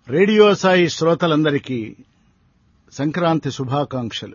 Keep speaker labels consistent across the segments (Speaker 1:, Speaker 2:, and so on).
Speaker 1: radio Sai శ్రోతలందరికీ సంక్రాంతి శుభాకాంక్షలు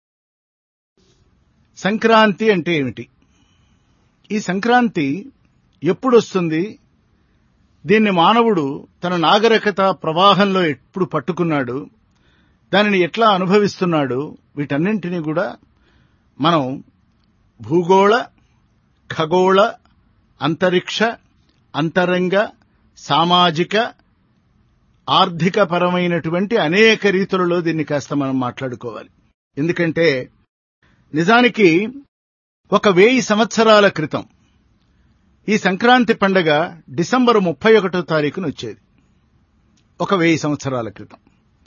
Speaker 1: సంక్రాంతి అంటే ఏమిటి ఈ సంక్రాంతి ఎప్పుడొస్తుంది దీన్ని మానవుడు తన నాగరికత ప్రవాహంలో ఎప్పుడు పట్టుకున్నాడు దానిని ఎట్లా అనుభవిస్తున్నాడు వీటన్నింటినీ కూడా మనం భూగోళ ఖగోళ అంతరిక్ష అంతరంగ సామాజిక ఆర్థిక పరమైనటువంటి అనేక రీతులలో దీన్ని కాస్త మనం మాట్లాడుకోవాలి ఎందుకంటే నిజానికి ఒక వెయ్యి సంవత్సరాల క్రితం ఈ సంక్రాంతి పండగ డిసెంబరు ముప్పై ఒకటో తారీఖున వచ్చేది ఒక వెయ్యి సంవత్సరాల క్రితం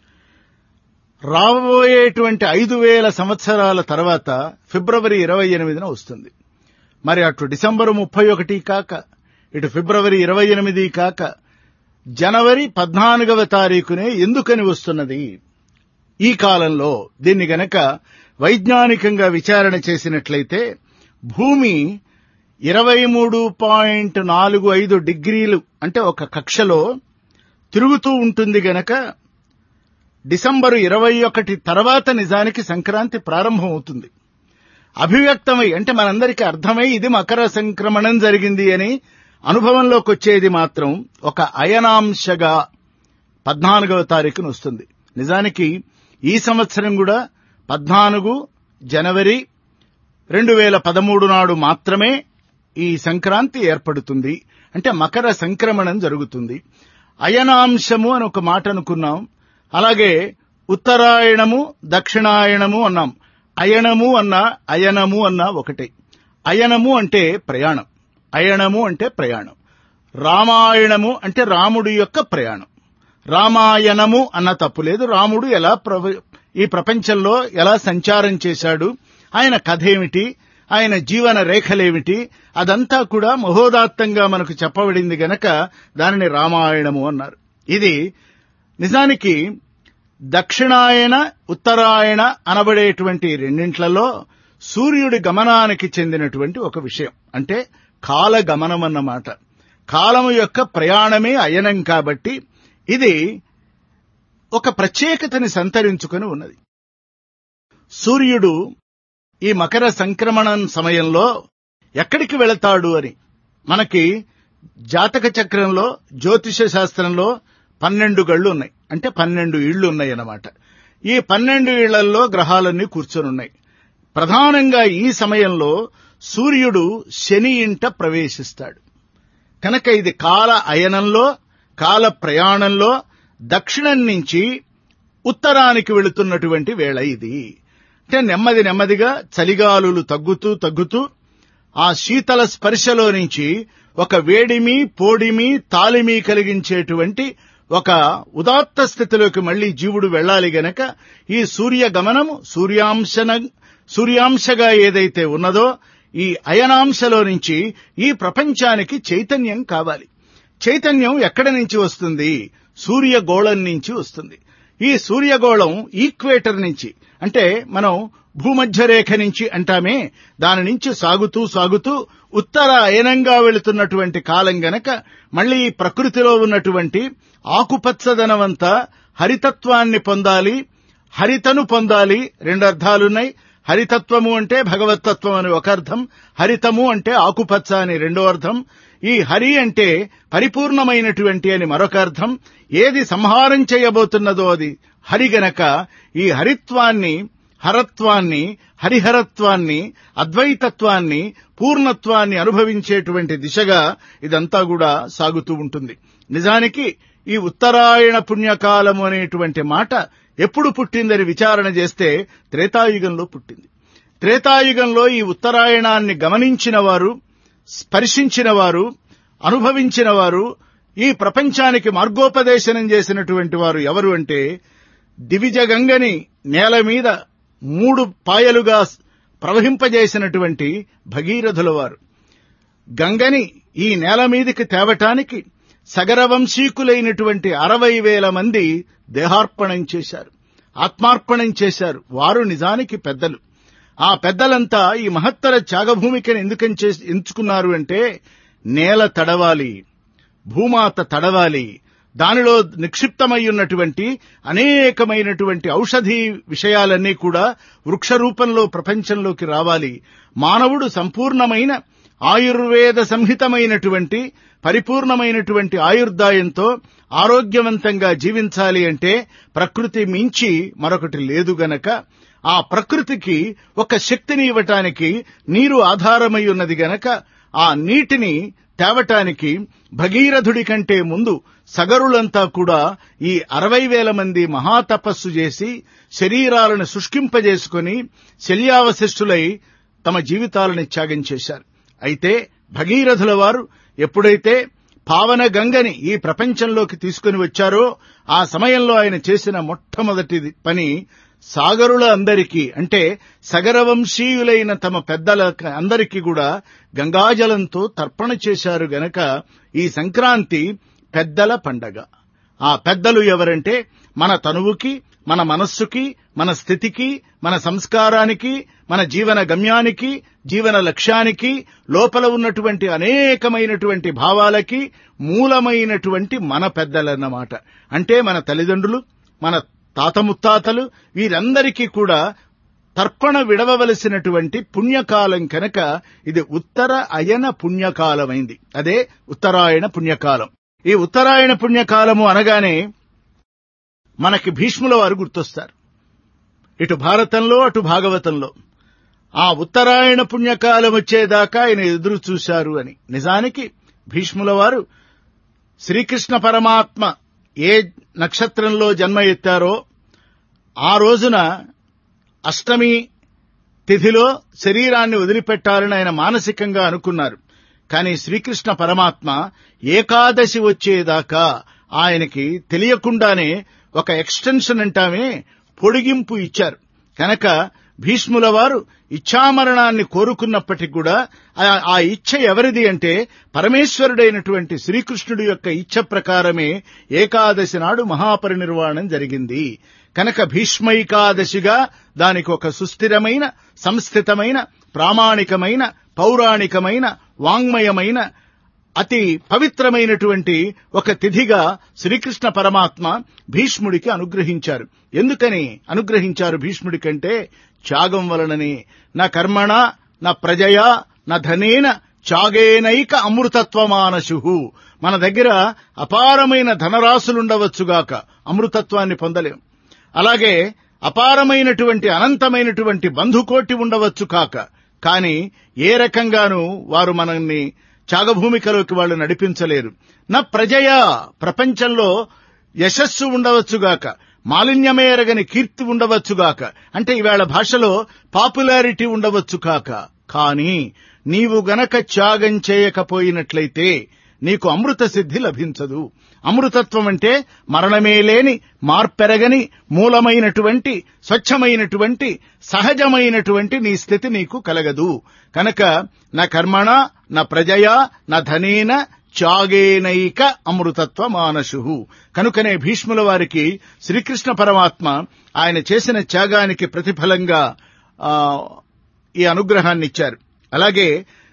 Speaker 1: రాబోయేటువంటి ఐదు వేల సంవత్సరాల తర్వాత ఫిబ్రవరి ఇరవై ఎనిమిదిన వస్తుంది మరి అటు డిసెంబరు ముప్పై ఒకటి కాక ఇటు ఫిబ్రవరి ఇరవై ఎనిమిది కాక జనవరి పద్నాలుగవ తారీఖునే ఎందుకని వస్తున్నది ఈ కాలంలో దీన్ని గనక వైజ్ఞానికంగా విచారణ చేసినట్లయితే భూమి ఇరవై మూడు పాయింట్ నాలుగు ఐదు డిగ్రీలు అంటే ఒక కక్షలో తిరుగుతూ ఉంటుంది గనక డిసెంబరు ఇరవై ఒకటి తర్వాత నిజానికి సంక్రాంతి ప్రారంభం అవుతుంది అభివ్యక్తమై అంటే మనందరికీ అర్థమై ఇది మకర సంక్రమణం జరిగింది అని అనుభవంలోకి వచ్చేది మాత్రం ఒక అయనాంశగా పద్నాలుగవ తారీఖున వస్తుంది నిజానికి ఈ సంవత్సరం కూడా పద్నాలుగు జనవరి రెండు వేల పదమూడు నాడు మాత్రమే ఈ సంక్రాంతి ఏర్పడుతుంది అంటే మకర సంక్రమణం జరుగుతుంది అయనాంశము అని ఒక మాట అనుకున్నాం అలాగే ఉత్తరాయణము దక్షిణాయనము అన్నాం అయనము అన్నా అయనము అన్నా ఒకటే అయనము అంటే ప్రయాణం అయనము అంటే ప్రయాణం రామాయణము అంటే రాముడి యొక్క ప్రయాణం రామాయణము అన్న తప్పు లేదు రాముడు ఎలా ఈ ప్రపంచంలో ఎలా సంచారం చేశాడు ఆయన కథ ఏమిటి ఆయన జీవన రేఖలేమిటి అదంతా కూడా మహోదాత్తంగా మనకు చెప్పబడింది గనక దానిని రామాయణము అన్నారు ఇది నిజానికి దక్షిణాయన ఉత్తరాయణ అనబడేటువంటి రెండింట్లలో సూర్యుడి గమనానికి చెందినటువంటి ఒక విషయం అంటే కాల గమనం అన్నమాట కాలము యొక్క ప్రయాణమే అయనం కాబట్టి ఇది ఒక ప్రత్యేకతని సంతరించుకొని ఉన్నది సూర్యుడు ఈ మకర సంక్రమణం సమయంలో ఎక్కడికి వెళతాడు అని మనకి జాతక చక్రంలో జ్యోతిష శాస్త్రంలో పన్నెండు గళ్ళు ఉన్నాయి అంటే పన్నెండు ఇళ్లు ఉన్నాయి అన్నమాట ఈ పన్నెండు ఇళ్లలో గ్రహాలన్నీ కూర్చొని ఉన్నాయి ప్రధానంగా ఈ సమయంలో సూర్యుడు శని ఇంట ప్రవేశిస్తాడు కనుక ఇది కాల అయనంలో కాల ప్రయాణంలో దక్షిణం నుంచి ఉత్తరానికి వెళుతున్నటువంటి వేళ ఇది అంటే నెమ్మది నెమ్మదిగా చలిగాలులు తగ్గుతూ తగ్గుతూ ఆ శీతల స్పర్శలో నుంచి ఒక వేడిమి పోడిమి తాలిమి కలిగించేటువంటి ఒక ఉదాత్త స్థితిలోకి మళ్లీ జీవుడు వెళ్లాలి గనక ఈ సూర్య గమనము సూర్యాంశన సూర్యాంశగా ఏదైతే ఉన్నదో ఈ అయనాంశలో నుంచి ఈ ప్రపంచానికి చైతన్యం కావాలి చైతన్యం ఎక్కడి నుంచి వస్తుంది సూర్యగోళం నుంచి వస్తుంది ఈ సూర్యగోళం ఈక్వేటర్ నుంచి అంటే మనం భూమధ్య రేఖ నుంచి అంటామే దాని నుంచి సాగుతూ సాగుతూ ఉత్తర అయనంగా వెళుతున్నటువంటి కాలం గనక మళ్లీ ఈ ప్రకృతిలో ఉన్నటువంటి ఆకుపచ్చదనమంతా హరితత్వాన్ని పొందాలి హరితను పొందాలి రెండు అర్థాలున్నాయి హరితత్వము అంటే భగవతత్వం అని ఒక అర్థం హరితము అంటే ఆకుపచ్చ అని రెండో అర్థం ఈ హరి అంటే పరిపూర్ణమైనటువంటి అని మరొక అర్థం ఏది సంహారం చేయబోతున్నదో అది హరి గనక ఈ హరిత్వాన్ని హరత్వాన్ని హరిహరత్వాన్ని అద్వైతత్వాన్ని పూర్ణత్వాన్ని అనుభవించేటువంటి దిశగా ఇదంతా కూడా సాగుతూ ఉంటుంది నిజానికి ఈ ఉత్తరాయణ పుణ్యకాలము అనేటువంటి మాట ఎప్పుడు పుట్టిందని విచారణ చేస్తే త్రేతాయుగంలో పుట్టింది త్రేతాయుగంలో ఈ ఉత్తరాయణాన్ని గమనించిన వారు స్పర్శించిన వారు అనుభవించిన వారు ఈ ప్రపంచానికి మార్గోపదేశనం చేసినటువంటి వారు ఎవరు అంటే దివిజగంగని నేల మీద మూడు పాయలుగా ప్రవహింపజేసినటువంటి భగీరథుల వారు గంగని ఈ నేల మీదకి తేవటానికి సగరవంశీకులైనటువంటి అరవై వేల మంది దేహార్పణం చేశారు ఆత్మార్పణం చేశారు వారు నిజానికి పెద్దలు ఆ పెద్దలంతా ఈ మహత్తర త్యాగభూమికను ఎందుకని ఎంచుకున్నారు అంటే నేల తడవాలి భూమాత తడవాలి దానిలో నిక్షిప్తమై ఉన్నటువంటి అనేకమైనటువంటి ఔషధీ విషయాలన్నీ కూడా వృక్ష రూపంలో ప్రపంచంలోకి రావాలి మానవుడు సంపూర్ణమైన ఆయుర్వేద సంహితమైనటువంటి పరిపూర్ణమైనటువంటి ఆయుర్దాయంతో ఆరోగ్యవంతంగా జీవించాలి అంటే ప్రకృతి మించి మరొకటి లేదు గనక ఆ ప్రకృతికి ఒక శక్తిని ఇవ్వటానికి నీరు ఆధారమై ఉన్నది గనక ఆ నీటిని తేవటానికి భగీరథుడి కంటే ముందు సగరులంతా కూడా ఈ అరవై వేల మంది మహాతపస్సు చేసి శరీరాలను శుష్కింపజేసుకుని శల్యావశిష్టులై తమ జీవితాలను త్యాగం చేశారు అయితే భగీరథుల వారు ఎప్పుడైతే పావన గంగని ఈ ప్రపంచంలోకి తీసుకుని వచ్చారో ఆ సమయంలో ఆయన చేసిన మొట్టమొదటి పని సాగరుల అందరికీ అంటే సగరవంశీయులైన తమ పెద్దల అందరికీ కూడా గంగాజలంతో తర్పణ చేశారు గనక ఈ సంక్రాంతి పెద్దల పండగ ఆ పెద్దలు ఎవరంటే మన తనువుకి మన మనస్సుకి మన స్థితికి మన సంస్కారానికి మన జీవన గమ్యానికి జీవన లక్ష్యానికి లోపల ఉన్నటువంటి అనేకమైనటువంటి భావాలకి మూలమైనటువంటి మన పెద్దలన్నమాట అంటే మన తల్లిదండ్రులు మన తాత ముత్తాతలు వీరందరికీ కూడా తర్పణ విడవవలసినటువంటి పుణ్యకాలం కనుక ఇది ఉత్తర అయన పుణ్యకాలమైంది అదే ఉత్తరాయణ పుణ్యకాలం ఈ ఉత్తరాయణ పుణ్యకాలము అనగానే మనకి భీష్ముల వారు గుర్తొస్తారు ఇటు భారతంలో అటు భాగవతంలో ఆ ఉత్తరాయణ పుణ్యకాలం వచ్చేదాకా ఆయన ఎదురు చూశారు అని నిజానికి భీష్ముల వారు శ్రీకృష్ణ పరమాత్మ ఏ నక్షత్రంలో జన్మ ఎత్తారో ఆ రోజున అష్టమి తిథిలో శరీరాన్ని వదిలిపెట్టాలని ఆయన మానసికంగా అనుకున్నారు కానీ శ్రీకృష్ణ పరమాత్మ ఏకాదశి వచ్చేదాకా ఆయనకి తెలియకుండానే ఒక ఎక్స్టెన్షన్ అంటామే పొడిగింపు ఇచ్చారు కనుక భీష్ముల వారు ఇచ్ఛామరణాన్ని కోరుకున్నప్పటికీ కూడా ఆ ఇచ్ఛ ఎవరిది అంటే పరమేశ్వరుడైనటువంటి శ్రీకృష్ణుడి యొక్క ఇచ్ఛ ప్రకారమే ఏకాదశి నాడు మహాపరినిర్వాణం జరిగింది కనుక భీష్మైకాదశిగా దానికి ఒక సుస్థిరమైన సంస్థితమైన ప్రామాణికమైన పౌరాణికమైన వాంగ్మయమైన అతి పవిత్రమైనటువంటి ఒక తిథిగా శ్రీకృష్ణ పరమాత్మ భీష్ముడికి అనుగ్రహించారు ఎందుకని అనుగ్రహించారు భీష్ముడి కంటే త్యాగం వలనని నా కర్మణ నా ప్రజయా నా ధనేన త్యాగేనైక అమృతత్వమానశు మన దగ్గర అపారమైన ధనరాశులుండవచ్చుగాక అమృతత్వాన్ని పొందలేం అలాగే అపారమైనటువంటి అనంతమైనటువంటి బంధుకోటి ఉండవచ్చు కాక కానీ ఏ రకంగానూ వారు మనల్ని త్యాగభూమికలోకి వాళ్ళు నడిపించలేరు నా ప్రజయా ప్రపంచంలో యశస్సు ఉండవచ్చుగాక మాలిన్యమే ఎరగని కీర్తి ఉండవచ్చుగాక అంటే ఇవాళ భాషలో పాపులారిటీ ఉండవచ్చు కాక కానీ నీవు గనక త్యాగం చేయకపోయినట్లయితే నీకు అమృత సిద్ధి లభించదు అమృతత్వం అంటే మరణమే లేని మార్పెరగని మూలమైనటువంటి స్వచ్ఛమైనటువంటి సహజమైనటువంటి నీ స్థితి నీకు కలగదు కనుక నా కర్మణ నా ప్రజయా నా ధనేన త్యాగేనైక అమృతత్వ మానసు కనుకనే భీష్ముల వారికి శ్రీకృష్ణ పరమాత్మ ఆయన చేసిన త్యాగానికి ప్రతిఫలంగా ఈ అనుగ్రహాన్ని ఇచ్చారు అలాగే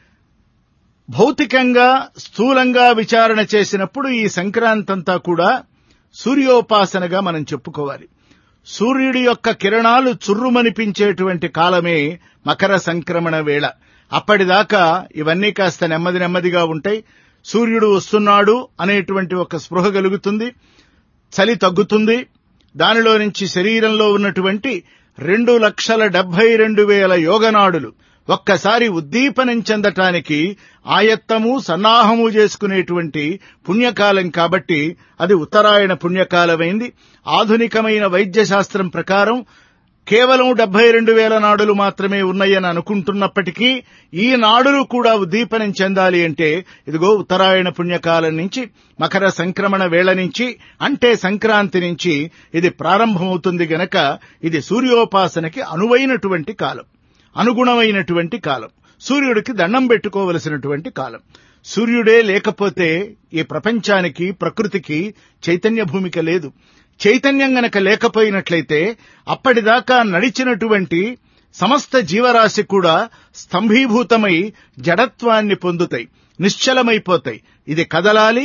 Speaker 1: భౌతికంగా స్థూలంగా విచారణ చేసినప్పుడు ఈ సంక్రాంతంతా కూడా సూర్యోపాసనగా మనం చెప్పుకోవాలి సూర్యుడి యొక్క కిరణాలు చుర్రుమనిపించేటువంటి కాలమే మకర సంక్రమణ వేళ అప్పటిదాకా ఇవన్నీ కాస్త నెమ్మది నెమ్మదిగా ఉంటాయి సూర్యుడు వస్తున్నాడు అనేటువంటి ఒక స్పృహ కలుగుతుంది చలి తగ్గుతుంది దానిలో నుంచి శరీరంలో ఉన్నటువంటి రెండు లక్షల డెబ్బై రెండు వేల యోగనాడులు ఒక్కసారి ఉద్దీపనం చెందటానికి ఆయత్తము సన్నాహము చేసుకునేటువంటి పుణ్యకాలం కాబట్టి అది ఉత్తరాయణ పుణ్యకాలమైంది ఆధునికమైన వైద్య శాస్త్రం ప్రకారం కేవలం డెబ్బై రెండు వేల నాడులు మాత్రమే ఉన్నాయని అనుకుంటున్నప్పటికీ ఈ నాడులు కూడా ఉద్దీపనం చెందాలి అంటే ఇదిగో ఉత్తరాయణ పుణ్యకాలం నుంచి మకర సంక్రమణ వేళ నుంచి అంటే సంక్రాంతి నుంచి ఇది ప్రారంభమవుతుంది గనక ఇది సూర్యోపాసనకి అనువైనటువంటి కాలం అనుగుణమైనటువంటి కాలం సూర్యుడికి దండం పెట్టుకోవలసినటువంటి కాలం సూర్యుడే లేకపోతే ఈ ప్రపంచానికి ప్రకృతికి చైతన్య భూమిక లేదు చైతన్యం గనక లేకపోయినట్లయితే అప్పటిదాకా నడిచినటువంటి సమస్త జీవరాశి కూడా స్తంభీభూతమై జడత్వాన్ని పొందుతాయి నిశ్చలమైపోతాయి ఇది కదలాలి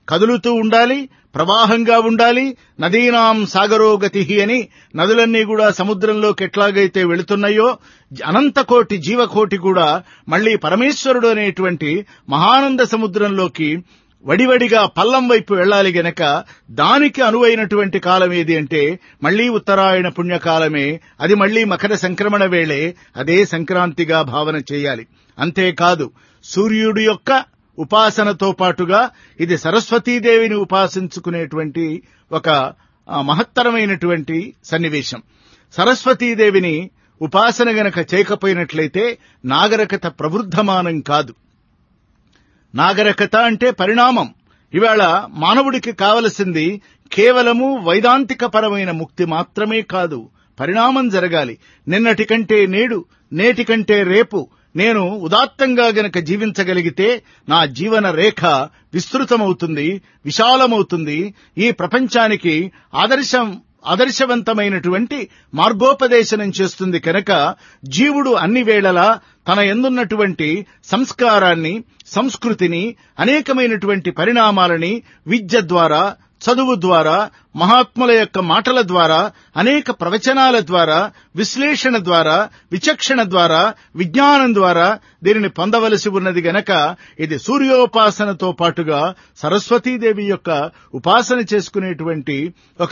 Speaker 1: కదులుతూ ఉండాలి ప్రవాహంగా ఉండాలి నదీనాం సాగరోగతి అని నదులన్నీ కూడా సముద్రంలోకి ఎట్లాగైతే వెళుతున్నాయో అనంతకోటి జీవకోటి కూడా మళ్లీ పరమేశ్వరుడు అనేటువంటి మహానంద సముద్రంలోకి వడివడిగా పల్లం వైపు వెళ్ళాలి గనక దానికి అనువైనటువంటి కాలం ఏది అంటే మళ్లీ ఉత్తరాయణ పుణ్యకాలమే అది మళ్లీ మకర సంక్రమణ వేళే అదే సంక్రాంతిగా భావన చేయాలి అంతేకాదు సూర్యుడి యొక్క ఉపాసనతో పాటుగా ఇది సరస్వతీదేవిని ఉపాసించుకునేటువంటి ఒక మహత్తరమైనటువంటి సన్నివేశం సరస్వతీదేవిని ఉపాసన గనక చేయకపోయినట్లయితే నాగరికత ప్రవృద్ధమానం కాదు నాగరికత అంటే పరిణామం ఇవాళ మానవుడికి కావలసింది కేవలము వైదాంతిక పరమైన ముక్తి మాత్రమే కాదు పరిణామం జరగాలి నిన్నటి కంటే నేడు నేటి కంటే రేపు నేను ఉదాత్తంగా గనక జీవించగలిగితే నా జీవన రేఖ విస్తృతమవుతుంది విశాలమవుతుంది ఈ ప్రపంచానికి ఆదర్శం ఆదర్శవంతమైనటువంటి మార్గోపదేశనం చేస్తుంది కనుక జీవుడు అన్ని వేళలా తన ఎందున్నటువంటి సంస్కారాన్ని సంస్కృతిని అనేకమైనటువంటి పరిణామాలని విద్య ద్వారా చదువు ద్వారా మహాత్ముల యొక్క మాటల ద్వారా అనేక ప్రవచనాల ద్వారా విశ్లేషణ ద్వారా విచక్షణ ద్వారా విజ్ఞానం ద్వారా దీనిని పొందవలసి ఉన్నది గనక ఇది సూర్యోపాసనతో పాటుగా సరస్వతీదేవి యొక్క ఉపాసన చేసుకునేటువంటి ఒక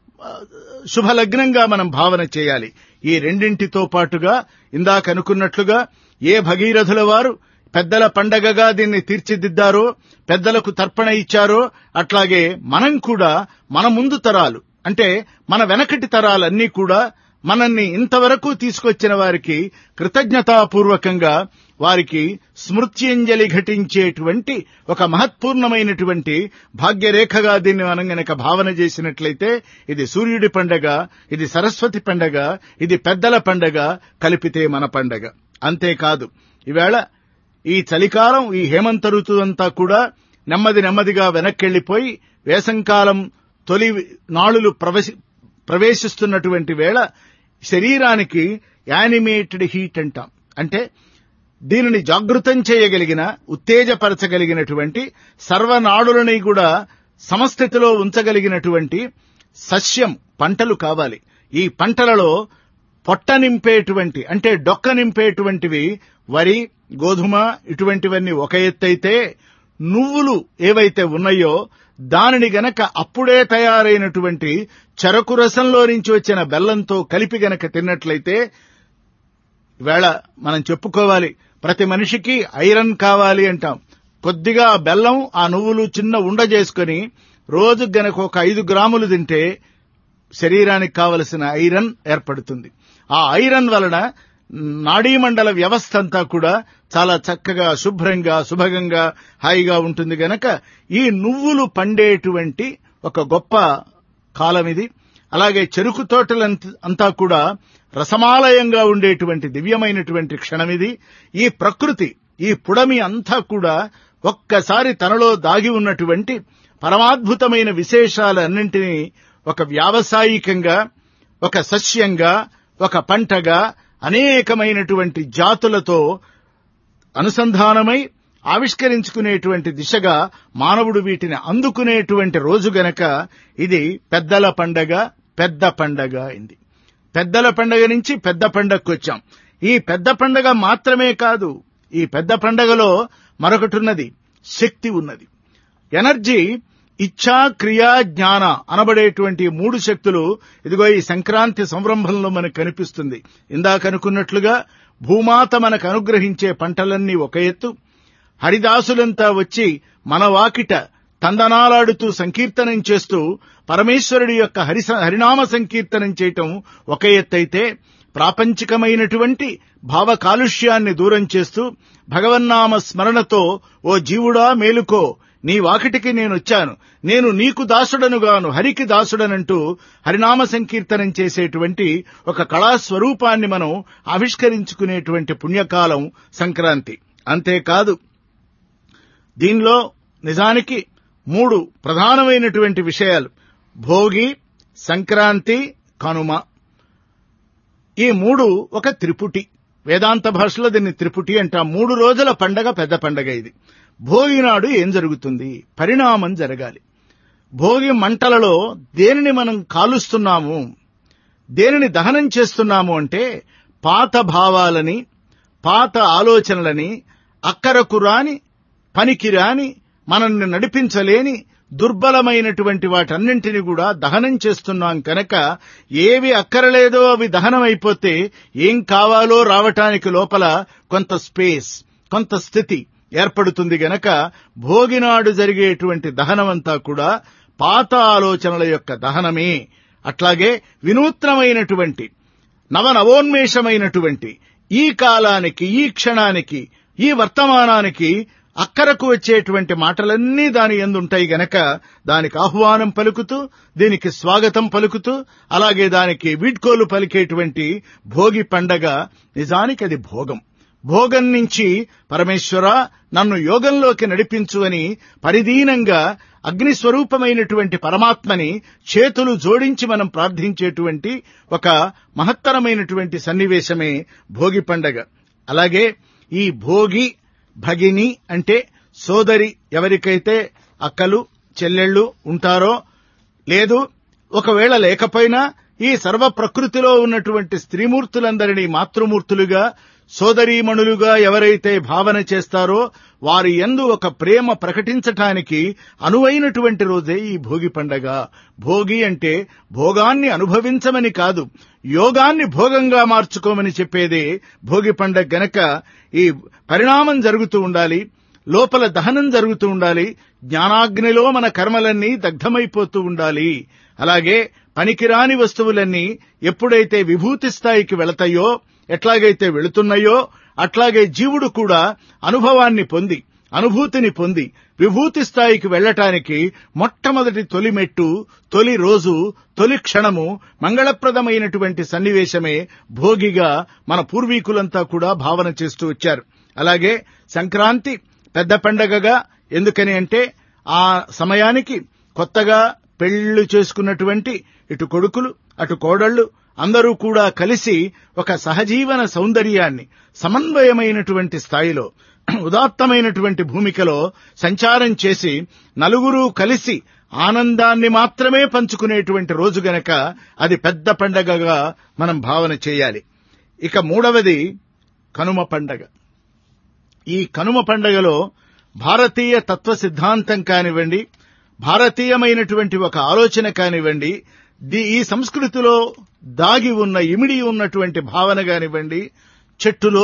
Speaker 1: శుభలగ్నంగా మనం భావన చేయాలి ఈ రెండింటితో పాటుగా ఇందాక అనుకున్నట్లుగా ఏ భగీరథుల వారు పెద్దల పండగగా దీన్ని తీర్చిదిద్దారో పెద్దలకు తర్పణ ఇచ్చారో అట్లాగే మనం కూడా మన ముందు తరాలు అంటే మన వెనకటి తరాలన్నీ కూడా మనల్ని ఇంతవరకు తీసుకొచ్చిన వారికి కృతజ్ఞతాపూర్వకంగా వారికి స్మృత్యంజలి ఘటించేటువంటి ఒక మహత్పూర్ణమైనటువంటి భాగ్యరేఖగా దీన్ని మనం గనక భావన చేసినట్లయితే ఇది సూర్యుడి పండగ ఇది సరస్వతి పండగ ఇది పెద్దల పండగ కలిపితే మన పండగ అంతేకాదు ఈవేళ ఈ చలికాలం ఈ హేమంత ఋతువంతా కూడా నెమ్మది నెమ్మదిగా వెనక్కెళ్లిపోయి వేసంకాలం తొలి నాళులు ప్రవేశిస్తున్నటువంటి వేళ శరీరానికి యానిమేటెడ్ హీట్ అంటాం అంటే దీనిని జాగృతం చేయగలిగిన ఉత్తేజపరచగలిగినటువంటి సర్వనాడులని కూడా సమస్థితిలో ఉంచగలిగినటువంటి సస్యం పంటలు కావాలి ఈ పంటలలో పొట్ట నింపేటువంటి అంటే డొక్క నింపేటువంటివి వరి గోధుమ ఇటువంటివన్నీ ఒక ఎత్తైతే నువ్వులు ఏవైతే ఉన్నాయో దానిని గనక అప్పుడే తయారైనటువంటి చెరకు రసంలో నుంచి వచ్చిన బెల్లంతో కలిపి గనక తిన్నట్లయితే వేళ మనం చెప్పుకోవాలి ప్రతి మనిషికి ఐరన్ కావాలి అంటాం కొద్దిగా బెల్లం ఆ నువ్వులు చిన్న ఉండ చేసుకుని రోజు గనక ఒక ఐదు గ్రాములు తింటే శరీరానికి కావలసిన ఐరన్ ఏర్పడుతుంది ఆ ఐరన్ వలన నాడీమండల వ్యవస్థ అంతా కూడా చాలా చక్కగా శుభ్రంగా సుభగంగా హాయిగా ఉంటుంది గనక ఈ నువ్వులు పండేటువంటి ఒక గొప్ప కాలం ఇది అలాగే చెరుకు తోటలంతా కూడా రసమాలయంగా ఉండేటువంటి దివ్యమైనటువంటి క్షణమిది ఈ ప్రకృతి ఈ పుడమి అంతా కూడా ఒక్కసారి తనలో దాగి ఉన్నటువంటి పరమాద్భుతమైన విశేషాలన్నింటినీ ఒక వ్యావసాయికంగా ఒక సస్యంగా ఒక పంటగా అనేకమైనటువంటి జాతులతో అనుసంధానమై ఆవిష్కరించుకునేటువంటి దిశగా మానవుడు వీటిని అందుకునేటువంటి రోజు గనక ఇది పెద్దల పండగ పెద్ద పండగ అయింది పెద్దల పండగ నుంచి పెద్ద పండగకు వచ్చాం ఈ పెద్ద పండగ మాత్రమే కాదు ఈ పెద్ద పండగలో మరొకటున్నది శక్తి ఉన్నది ఎనర్జీ ఇచ్ఛా క్రియా జ్ఞాన అనబడేటువంటి మూడు శక్తులు ఇదిగో ఈ సంక్రాంతి సంరంభంలో మనకు కనిపిస్తుంది ఇందాక అనుకున్నట్లుగా భూమాత మనకు అనుగ్రహించే పంటలన్నీ ఒక ఎత్తు హరిదాసులంతా వచ్చి మన వాకిట తందనాలాడుతూ సంకీర్తనం చేస్తూ పరమేశ్వరుడి యొక్క హరి హరినామ సంకీర్తనం చేయటం ఒక ఎత్తైతే ప్రాపంచికమైనటువంటి భావ కాలుష్యాన్ని దూరం చేస్తూ భగవన్నామ స్మరణతో ఓ జీవుడా మేలుకో నీ వాకిటికి నేనొచ్చాను నేను నీకు దాసుడనుగాను హరికి దాసుడనంటూ హరినామ సంకీర్తనం చేసేటువంటి ఒక కళాస్వరూపాన్ని మనం ఆవిష్కరించుకునేటువంటి పుణ్యకాలం సంక్రాంతి అంతేకాదు దీనిలో నిజానికి మూడు ప్రధానమైనటువంటి విషయాలు భోగి సంక్రాంతి కనుమ ఈ మూడు ఒక త్రిపుటి వేదాంత భాషలో దీన్ని త్రిపుటి అంటాం మూడు రోజుల పండగ పెద్ద పండగ ఇది భోగి నాడు ఏం జరుగుతుంది పరిణామం జరగాలి భోగి మంటలలో దేనిని మనం కాలుస్తున్నాము దేనిని దహనం చేస్తున్నాము అంటే పాత భావాలని పాత ఆలోచనలని అక్కరకు రాని పనికి రాని మనల్ని నడిపించలేని దుర్బలమైనటువంటి వాటన్నింటిని కూడా దహనం చేస్తున్నాం కనుక ఏవి అక్కరలేదో అవి దహనం అయిపోతే ఏం కావాలో రావటానికి లోపల కొంత స్పేస్ కొంత స్థితి ఏర్పడుతుంది గనక భోగినాడు జరిగేటువంటి దహనమంతా కూడా పాత ఆలోచనల యొక్క దహనమే అట్లాగే వినూత్నమైనటువంటి నవనవోన్మేషమైనటువంటి ఈ కాలానికి ఈ క్షణానికి ఈ వర్తమానానికి అక్కరకు వచ్చేటువంటి మాటలన్నీ దాని ఎందుంటాయి గనక దానికి ఆహ్వానం పలుకుతూ దీనికి స్వాగతం పలుకుతూ అలాగే దానికి వీడ్కోలు పలికేటువంటి భోగి పండగ నిజానికి అది భోగం భోగం నుంచి పరమేశ్వర నన్ను యోగంలోకి నడిపించు అని పరిదీనంగా అగ్ని స్వరూపమైనటువంటి పరమాత్మని చేతులు జోడించి మనం ప్రార్థించేటువంటి ఒక మహత్తరమైనటువంటి సన్నివేశమే భోగి పండగ అలాగే ఈ భోగి భగిని అంటే సోదరి ఎవరికైతే అక్కలు చెల్లెళ్ళు ఉంటారో లేదు ఒకవేళ లేకపోయినా ఈ సర్వ ప్రకృతిలో ఉన్నటువంటి స్త్రీమూర్తులందరినీ మాతృమూర్తులుగా సోదరీమణులుగా ఎవరైతే భావన చేస్తారో వారి ఎందు ఒక ప్రేమ ప్రకటించటానికి అనువైనటువంటి రోజే ఈ భోగి పండగ భోగి అంటే భోగాన్ని అనుభవించమని కాదు యోగాన్ని భోగంగా మార్చుకోమని చెప్పేదే భోగి పండగ గనక ఈ పరిణామం జరుగుతూ ఉండాలి లోపల దహనం జరుగుతూ ఉండాలి జ్ఞానాగ్నిలో మన కర్మలన్నీ దగ్ధమైపోతూ ఉండాలి అలాగే పనికిరాని వస్తువులన్నీ ఎప్పుడైతే విభూతి స్థాయికి వెళతాయో ఎట్లాగైతే వెళుతున్నాయో అట్లాగే జీవుడు కూడా అనుభవాన్ని పొంది అనుభూతిని పొంది విభూతి స్థాయికి వెళ్లటానికి మొట్టమొదటి తొలి మెట్టు తొలి రోజు తొలి క్షణము మంగళప్రదమైనటువంటి సన్నివేశమే భోగిగా మన పూర్వీకులంతా కూడా భావన చేస్తూ వచ్చారు అలాగే సంక్రాంతి పెద్ద పండగగా ఎందుకని అంటే ఆ సమయానికి కొత్తగా పెళ్లిళ్లు చేసుకున్నటువంటి ఇటు కొడుకులు అటు కోడళ్లు అందరూ కూడా కలిసి ఒక సహజీవన సౌందర్యాన్ని సమన్వయమైనటువంటి స్థాయిలో ఉదాత్తమైనటువంటి భూమికలో సంచారం చేసి నలుగురు కలిసి ఆనందాన్ని మాత్రమే పంచుకునేటువంటి రోజు గనక అది పెద్ద పండగగా మనం భావన చేయాలి ఇక మూడవది కనుమ పండగ ఈ కనుమ పండగలో భారతీయ తత్వ సిద్ధాంతం కానివ్వండి భారతీయమైనటువంటి ఒక ఆలోచన కానివ్వండి ఈ సంస్కృతిలో దాగి ఉన్న ఇమిడి ఉన్నటువంటి భావన కానివ్వండి చెట్టులో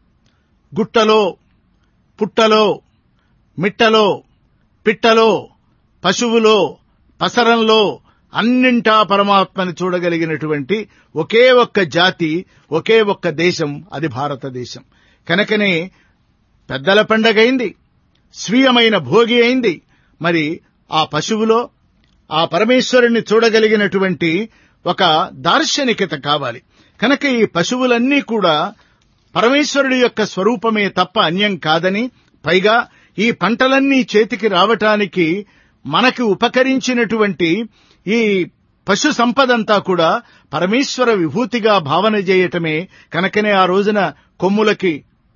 Speaker 1: గుట్టలో పుట్టలో మిట్టలో పిట్టలో పశువులో పసరంలో అన్నింటా పరమాత్మని చూడగలిగినటువంటి ఒకే ఒక్క జాతి ఒకే ఒక్క దేశం అది భారతదేశం కనుకనే పెద్దల పండగైంది స్వీయమైన భోగి అయింది మరి ఆ పశువులో ఆ పరమేశ్వరుణ్ణి చూడగలిగినటువంటి ఒక దార్శనికత కావాలి కనుక ఈ పశువులన్నీ కూడా పరమేశ్వరుడి యొక్క స్వరూపమే తప్ప అన్యం కాదని పైగా ఈ పంటలన్నీ చేతికి రావటానికి మనకి ఉపకరించినటువంటి ఈ పశు సంపదంతా కూడా పరమేశ్వర విభూతిగా భావన చేయటమే కనుకనే ఆ రోజున కొమ్ములకి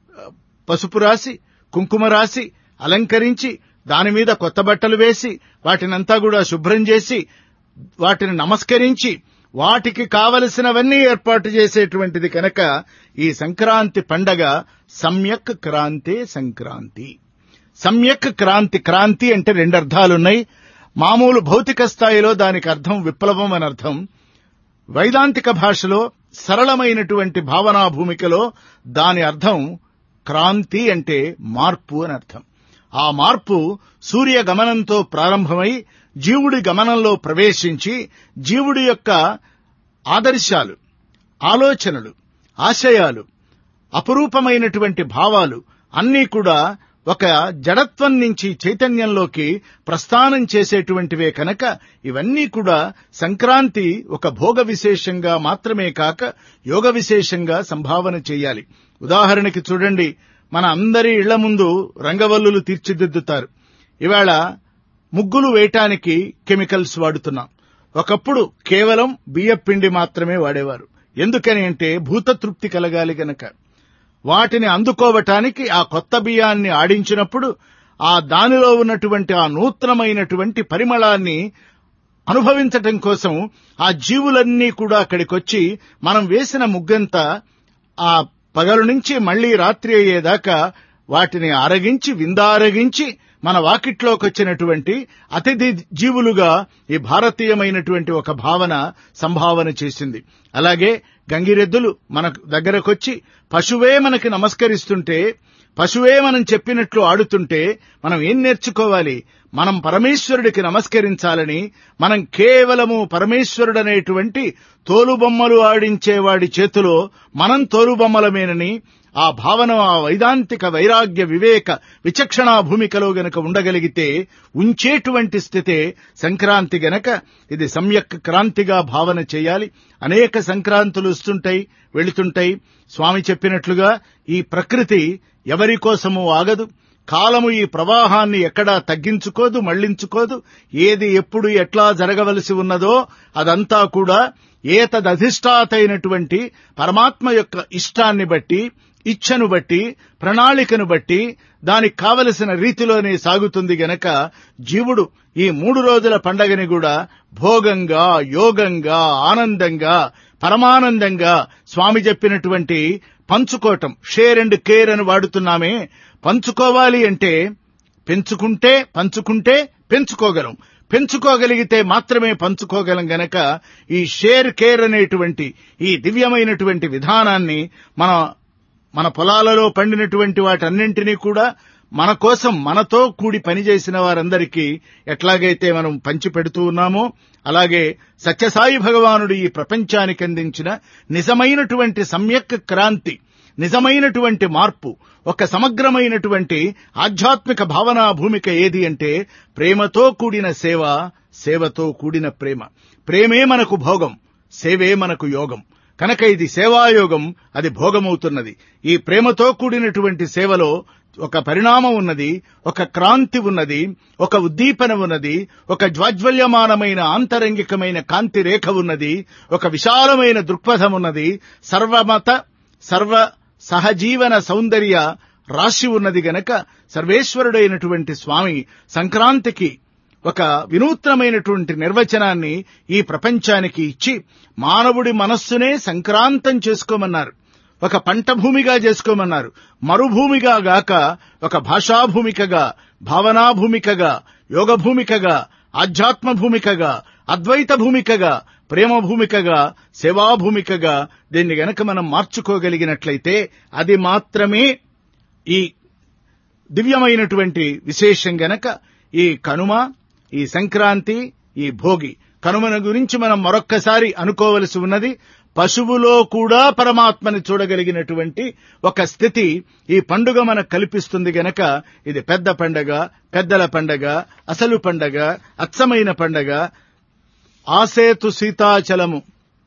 Speaker 1: పసుపు రాసి కుంకుమ రాసి అలంకరించి దాని మీద కొత్త బట్టలు వేసి వాటినంతా కూడా శుభ్రం చేసి వాటిని నమస్కరించి వాటికి కావలసినవన్నీ ఏర్పాటు చేసేటువంటిది కనుక ఈ సంక్రాంతి పండగ సమ్యక్ క్రాంతే సంక్రాంతి సమ్యక్ క్రాంతి క్రాంతి అంటే రెండు అర్థాలున్నాయి మామూలు భౌతిక స్థాయిలో దానికి అర్థం విప్లవం అని అర్థం వైదాంతిక భాషలో సరళమైనటువంటి భావనా భూమికలో దాని అర్థం క్రాంతి అంటే మార్పు అని అర్థం ఆ మార్పు సూర్య గమనంతో ప్రారంభమై జీవుడి గమనంలో ప్రవేశించి జీవుడి యొక్క ఆదర్శాలు ఆలోచనలు ఆశయాలు అపురూపమైనటువంటి భావాలు అన్నీ కూడా ఒక జడత్వం నుంచి చైతన్యంలోకి ప్రస్థానం చేసేటువంటివే కనుక ఇవన్నీ కూడా సంక్రాంతి ఒక భోగ విశేషంగా మాత్రమే కాక యోగ విశేషంగా సంభావన చేయాలి ఉదాహరణకి చూడండి మన అందరి ఇళ్ల ముందు రంగవల్లులు తీర్చిదిద్దుతారు ఇవాళ ముగ్గులు వేయటానికి కెమికల్స్ వాడుతున్నాం ఒకప్పుడు కేవలం బియ్యపిండి మాత్రమే వాడేవారు ఎందుకని అంటే భూతతృప్తి కలగాలి గనక వాటిని అందుకోవటానికి ఆ కొత్త బియ్యాన్ని ఆడించినప్పుడు ఆ దానిలో ఉన్నటువంటి ఆ నూతనమైనటువంటి పరిమళాన్ని అనుభవించటం కోసం ఆ జీవులన్నీ కూడా అక్కడికొచ్చి మనం వేసిన ముగ్గంతా ఆ పగలు నుంచి మళ్లీ రాత్రి అయ్యేదాకా వాటిని ఆరగించి విందారగించి మన వాకిట్లోకి వచ్చినటువంటి అతిథి జీవులుగా ఈ భారతీయమైనటువంటి ఒక భావన సంభావన చేసింది అలాగే గంగిరెద్దులు మన దగ్గరకొచ్చి పశువే మనకి నమస్కరిస్తుంటే పశువే మనం చెప్పినట్లు ఆడుతుంటే మనం ఏం నేర్చుకోవాలి మనం పరమేశ్వరుడికి నమస్కరించాలని మనం కేవలము పరమేశ్వరుడనేటువంటి తోలుబొమ్మలు ఆడించేవాడి చేతిలో మనం తోలుబొమ్మలమేనని ఆ భావన ఆ వైదాంతిక వైరాగ్య వివేక విచక్షణా భూమికలో గనక ఉండగలిగితే ఉంచేటువంటి స్థితే సంక్రాంతి గనక ఇది సమ్యక్ క్రాంతిగా భావన చేయాలి అనేక సంక్రాంతులు వస్తుంటాయి వెళుతుంటాయి స్వామి చెప్పినట్లుగా ఈ ప్రకృతి ఎవరి కోసము ఆగదు కాలము ఈ ప్రవాహాన్ని ఎక్కడా తగ్గించుకోదు మళ్లించుకోదు ఏది ఎప్పుడు ఎట్లా జరగవలసి ఉన్నదో అదంతా కూడా ఏతదధిష్టాతైనటువంటి పరమాత్మ యొక్క ఇష్టాన్ని బట్టి ఇచ్ఛను బట్టి ప్రణాళికను బట్టి దానికి కావలసిన రీతిలోనే సాగుతుంది గనక జీవుడు ఈ మూడు రోజుల పండగని కూడా భోగంగా యోగంగా ఆనందంగా పరమానందంగా స్వామి చెప్పినటువంటి పంచుకోవటం షేర్ అండ్ కేర్ అని వాడుతున్నామే పంచుకోవాలి అంటే పెంచుకుంటే పంచుకుంటే పెంచుకోగలం పెంచుకోగలిగితే మాత్రమే పంచుకోగలం గనక ఈ షేర్ కేర్ అనేటువంటి ఈ దివ్యమైనటువంటి విధానాన్ని మన మన పొలాలలో పండినటువంటి వాటన్నింటినీ కూడా మన కోసం మనతో కూడి పనిచేసిన వారందరికీ ఎట్లాగైతే మనం పంచి పెడుతూ ఉన్నామో అలాగే సత్యసాయి భగవానుడు ఈ ప్రపంచానికి అందించిన నిజమైనటువంటి సమ్యక్ క్రాంతి నిజమైనటువంటి మార్పు ఒక సమగ్రమైనటువంటి ఆధ్యాత్మిక భావనా భూమిక ఏది అంటే ప్రేమతో కూడిన సేవ సేవతో కూడిన ప్రేమ ప్రేమే మనకు భోగం సేవే మనకు యోగం కనుక ఇది సేవాయోగం అది భోగమవుతున్నది ఈ ప్రేమతో కూడినటువంటి సేవలో ఒక పరిణామం ఉన్నది ఒక క్రాంతి ఉన్నది ఒక ఉద్దీపన ఉన్నది ఒక జ్వాజ్వల్యమానమైన ఆంతరంగికమైన కాంతి రేఖ ఉన్నది ఒక విశాలమైన దృక్పథం ఉన్నది సర్వమత సర్వ సహజీవన సౌందర్య రాశి ఉన్నది గనక సర్వేశ్వరుడైనటువంటి స్వామి సంక్రాంతికి ఒక వినూత్నమైనటువంటి నిర్వచనాన్ని ఈ ప్రపంచానికి ఇచ్చి మానవుడి మనస్సునే సంక్రాంతం చేసుకోమన్నారు ఒక పంట భూమిగా చేసుకోమన్నారు మరుభూమిగా గాక ఒక భాషాభూమికగా భావనాభూమికగా యోగ భూమికగా ఆధ్యాత్మ భూమికగా అద్వైత భూమికగా ప్రేమ భూమికగా సేవాభూమికగా దీన్ని గనక మనం మార్చుకోగలిగినట్లయితే అది మాత్రమే ఈ దివ్యమైనటువంటి విశేషం గనక ఈ కనుమ ఈ సంక్రాంతి ఈ భోగి కనుమన గురించి మనం మరొక్కసారి అనుకోవలసి ఉన్నది పశువులో కూడా పరమాత్మని చూడగలిగినటువంటి ఒక స్థితి ఈ పండుగ మనకు కల్పిస్తుంది గనక ఇది పెద్ద పండగ పెద్దల పండగ అసలు పండగ అచ్చమైన పండగ ఆసేతు సీతాచలము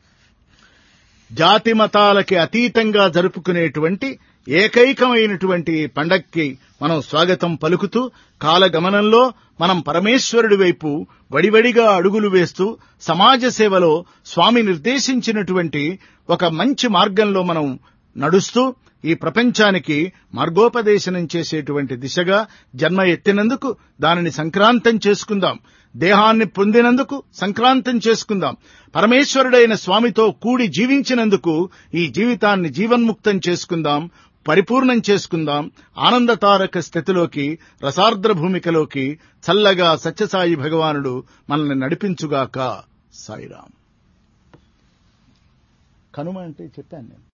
Speaker 1: జాతి మతాలకి అతీతంగా జరుపుకునేటువంటి ఏకైకమైనటువంటి పండక్కి మనం స్వాగతం పలుకుతూ కాలగమనంలో మనం పరమేశ్వరుడి వైపు వడివడిగా అడుగులు వేస్తూ సమాజ సేవలో స్వామి నిర్దేశించినటువంటి ఒక మంచి మార్గంలో మనం నడుస్తూ ఈ ప్రపంచానికి మార్గోపదేశనం చేసేటువంటి దిశగా జన్మ ఎత్తినందుకు దానిని సంక్రాంతం చేసుకుందాం దేహాన్ని పొందినందుకు సంక్రాంతం చేసుకుందాం పరమేశ్వరుడైన స్వామితో కూడి జీవించినందుకు ఈ జీవితాన్ని జీవన్ముక్తం చేసుకుందాం పరిపూర్ణం చేసుకుందాం ఆనందతారక స్థితిలోకి రసార్ద్ర భూమికలోకి చల్లగా సత్యసాయి భగవానుడు మనల్ని నడిపించుగాక సాయిరాం కనుమ అంటే చెప్పాను నేను